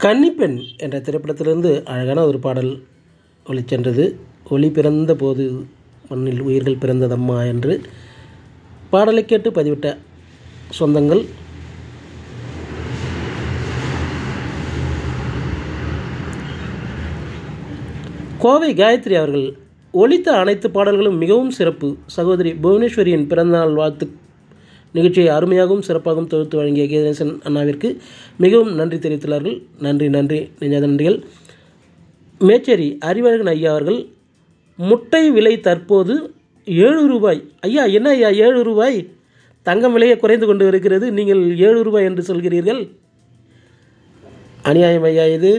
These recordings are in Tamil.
கன்னிப்பெண் என்ற திரைப்படத்திலிருந்து அழகான ஒரு பாடல் ஒளிச்சென்றது ஒளி பிறந்த போது மண்ணில் உயிர்கள் பிறந்ததம்மா என்று பாடலை கேட்டு பதிவிட்ட சொந்தங்கள் கோவை காயத்ரி அவர்கள் ஒலித்த அனைத்து பாடல்களும் மிகவும் சிறப்பு சகோதரி புவனேஸ்வரியின் பிறந்தநாள் வாழ்த்து நிகழ்ச்சியை அருமையாகவும் சிறப்பாகவும் தொகுத்து வழங்கிய கீதேசன் அண்ணாவிற்கு மிகவும் நன்றி தெரிவித்துள்ளார்கள் நன்றி நன்றி நெஞ்சாத நன்றிகள் மேச்சேரி அறிவழகன் ஐயா அவர்கள் முட்டை விலை தற்போது ஏழு ரூபாய் ஐயா என்ன ஐயா ஏழு ரூபாய் தங்கம் விலையை குறைந்து கொண்டு இருக்கிறது நீங்கள் ஏழு ரூபாய் என்று சொல்கிறீர்கள் அநியாயம் ஐயா இது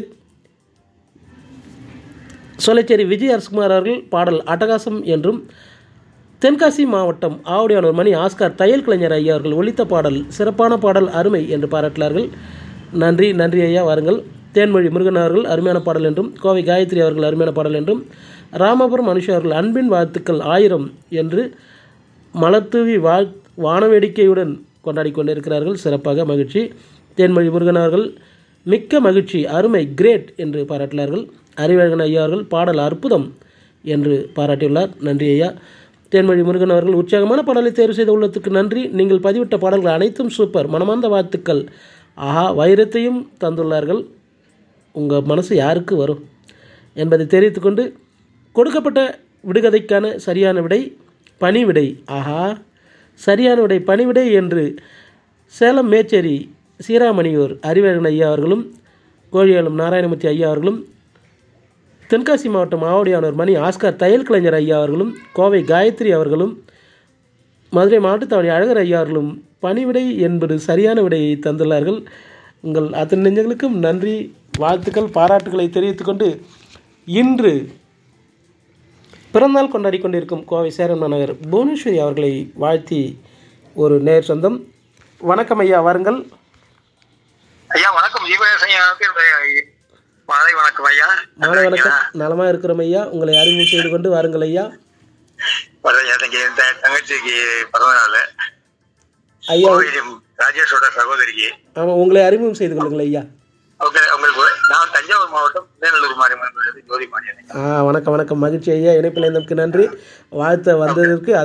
சோலைச்சேரி விஜய் அரசுகுமார் அவர்கள் பாடல் அட்டகாசம் என்றும் தென்காசி மாவட்டம் ஆவடியானூர் மணி ஆஸ்கார் தையல் கலைஞர் ஐயா அவர்கள் ஒலித்த பாடல் சிறப்பான பாடல் அருமை என்று பாராட்டினார்கள் நன்றி நன்றி ஐயா வாருங்கள் தேன்மொழி முருகன் அவர்கள் அருமையான பாடல் என்றும் கோவை காயத்ரி அவர்கள் அருமையான பாடல் என்றும் ராமபுரம் மனுஷ அவர்கள் அன்பின் வாழ்த்துக்கள் ஆயிரம் என்று மலர்தூவி வாழ் வானவேடிக்கையுடன் கொண்டாடி கொண்டிருக்கிறார்கள் சிறப்பாக மகிழ்ச்சி தேன்மொழி முருகன் அவர்கள் மிக்க மகிழ்ச்சி அருமை கிரேட் என்று பாராட்டினார்கள் அறிவழகன் ஐயா அவர்கள் பாடல் அற்புதம் என்று பாராட்டியுள்ளார் நன்றி ஐயா தேன்மொழி முருகன் அவர்கள் உற்சாகமான பாடலை தேர்வு செய்த உள்ளத்துக்கு நன்றி நீங்கள் பதிவிட்ட பாடல்கள் அனைத்தும் சூப்பர் மனமார்ந்த வாழ்த்துக்கள் ஆஹா வைரத்தையும் தந்துள்ளார்கள் உங்கள் மனசு யாருக்கு வரும் என்பதை தெரிவித்துக்கொண்டு கொடுக்கப்பட்ட விடுகதைக்கான சரியான விடை பணிவிடை ஆஹா சரியான விடை பணிவிடை என்று சேலம் மேச்சேரி சீராமணியூர் அறிவழகன் ஐயா அவர்களும் கோழியாளம் நாராயணமூர்த்தி ஐயா அவர்களும் தென்காசி மாவட்டம் ஆவடியானவர் மணி ஆஸ்கார் தையல் கலைஞர் ஐயா அவர்களும் கோவை காயத்ரி அவர்களும் மதுரை மாவட்டத்தவணி அழகர் ஐயா அவர்களும் பணிவிடை என்பது சரியான விடையை தந்துள்ளார்கள் உங்கள் அத்தனை நெஞ்சங்களுக்கும் நன்றி வாழ்த்துக்கள் பாராட்டுகளை தெரிவித்துக்கொண்டு இன்று பிறந்தநாள் கொண்டாடி கொண்டிருக்கும் கோவை சேரன் மாநகர் புவனேஸ்வரி அவர்களை வாழ்த்தி ஒரு நேர் சொந்தம் வணக்கம் ஐயா வாருங்கள் ஐயா வணக்கம் ஜீவனேசன் ஐயாவுக்கு மாலை வணக்கம் ஐயா மாலை வணக்கம் நலமாக இருக்கிறோம் ஐயா உங்களை அறிமுகம் செய்து கொண்டு வாருங்கள் ஐயா வரேன் எனக்கு இந்த தங்கச்சிக்கு பிறந்த நாள் ஐயா கோவில் ராஜேஷோட சகோதரிக்கு ஆமாம் உங்களை அறிமுகம் செய்து கொள்ளுங்கள் ஐயா ஓகே உங்களுக்கு நான் தஞ்சாவூர் மாவட்டம் மேலூர் மாரியம்மன் கோயில் ஜோதி மாரியன் ஆ வணக்கம் வணக்கம் மகிழ்ச்சி ஐயா இணைப்பில் இருந்ததுக்கு நன்றி வாழ்த்த வந்ததற்கு